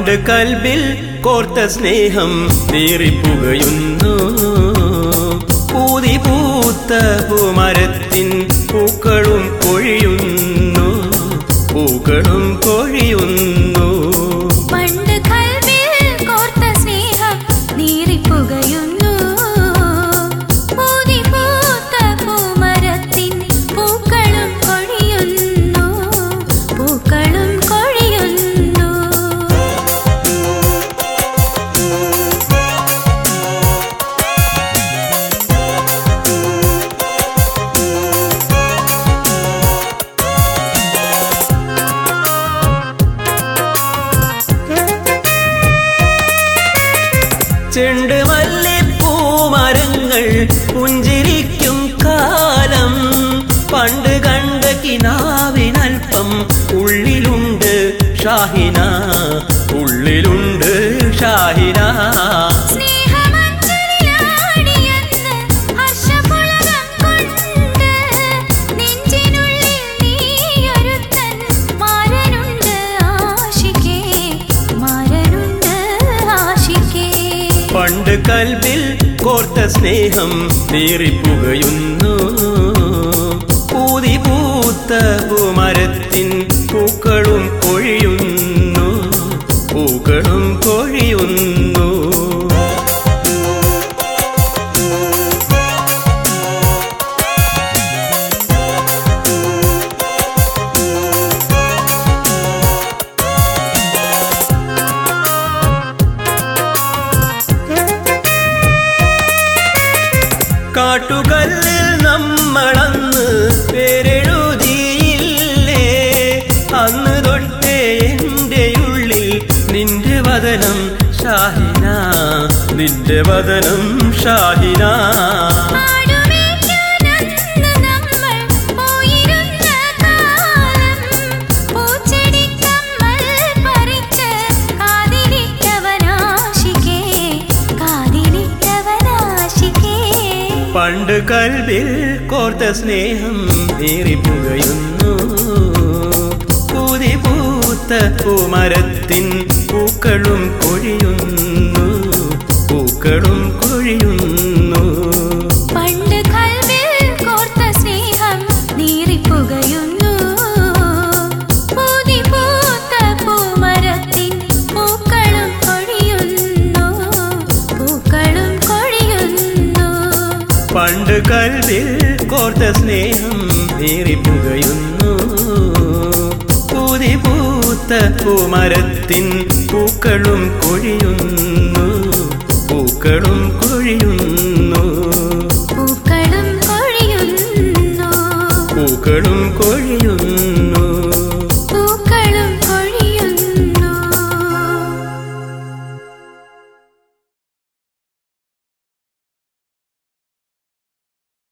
പണ്ട് കൽബിൽ കോർത്ത സ്നേഹം നീറിപ്പുകയുന്നു പൂതി പൂത്ത പൂമരത്തിൻ പൂക്കളും കൊഴിയുന്നു പൂക്കളും കൊഴിയുന്നു പണ്ട് കൽവിൽ കോർത്ത സ്നേഹം നീറിപ്പുകയുന്നു പൂതി പൂത്ത പൂമരത്തിൻ പൂക്കളും കൊഴിയുന്നു പൂക്കളും കൊഴിയുന്നു ചെണ്ടുമല്ലിപ്പൂമരങ്ങൾ പുഞ്ചിരിക്കും കാലം പണ്ട് കണ്ട കിനാവിനൽപ്പം ഉള്ളിലുണ്ട് ഷാഹിന ഉള്ളിലുണ്ട് ഷാഹിന സ്നേഹമഞ്ചലിലാടിയെന്ന് ഹർഷപുളകം കൊണ്ട് നെഞ്ചിനുള്ളിൽ നീയൊരുത്തൻ മാരനുണ്ട് ആശിക്കേ മാരനുണ്ട് ആശിക്കേ പണ്ട് കൽബിൽ കോർത്ത സ്നേഹം നീറിപ്പുകയുന്നു പൂതി പൂത്ത പൂമരത്തിൻ പൂക്കളും കൊഴിയുന്നു പൂക്കളും കൊഴിയുന്നു കാട്ടുകല്ലിൽ നമ്മളന്ന് പേരെഴുതിയില്ലേ അന്ന് തൊട്ടേ എൻ്റെ ഉള്ളിൽ നിന്റെ വദനം ഷാഹിന നിന്റെ വദനം ഷാഹിന ആടുമേയ്ക്കാനന്ന് നമ്മൾ പോയിരുന്ന കാലം പൂച്ചെടിക്കമ്മൽ പറിച്ച് കാതിലിട്ടവനാശിക്കേ കാതിലിട്ടവനാശിക്കേ പണ്ട് കൽവിൽ കോർത്ത സ്നേഹം നീറിപ്പുകയുന്നു പൂതി പൂത്ത പൂമരത്തിൻ പൂക്കളും കൊഴിയുന്നു പൂക്കളും കൊഴിയുന്നു പണ്ട് കൽവിൽ കോർത്ത സ്നേഹം നീറിപ്പുകയുന്നു പൂതി പൂത്ത പൂമരത്തിൻ പൂക്കളും കൊഴിയുന്നു പൂക്കളും കൊഴിയുന്നു പണ്ട് കൽവിൽ കോർത്ത സ്നേഹം നീറിപ്പുകയുന്നു പൂതി പൂത്ത പൂമരത്തിൻ പൂക്കളും കൊഴിയുന്നു പൂക്കളും കൊഴിയുന്നു പൂക്കളും കൊഴിയുന്നു പൂക്കളും കൊഴിയുന്നു